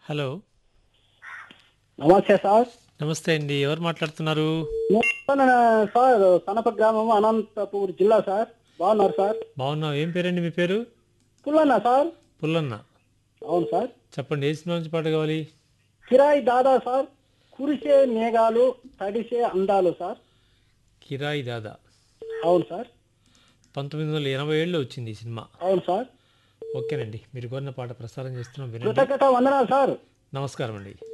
hello నమస్తే sir నమస్తే అండి ఎవరు మాట్లాడుతున్నారు నేను సార్ సనప గ్రామం అనంతపూర్ జిల్లా సార్ బాగున్నారు సార్ బాగున్నావు ఏం పేరండి మీ పేరు పుల్లన్న సార్ పుల్లన్న అవును సార్ చెప్పండి ఏ సినిమా నుంచి పాట కావాలి కిరాయి దాదా సార్ కురిసే మేఘాలు తడిసే అందాలు సార్ కిరాయి దాదా అవును సార్ పంతొమ్మిది వందల ఎనభై ఏడులో వచ్చింది ఈ సినిమా అవును సార్ ఓకేనండి మీరు కోరిన పాట ప్రసారం చేస్తున్నాం వినండి కృతజ్ఞత వందనాలు సార్ నమస్కారం అండి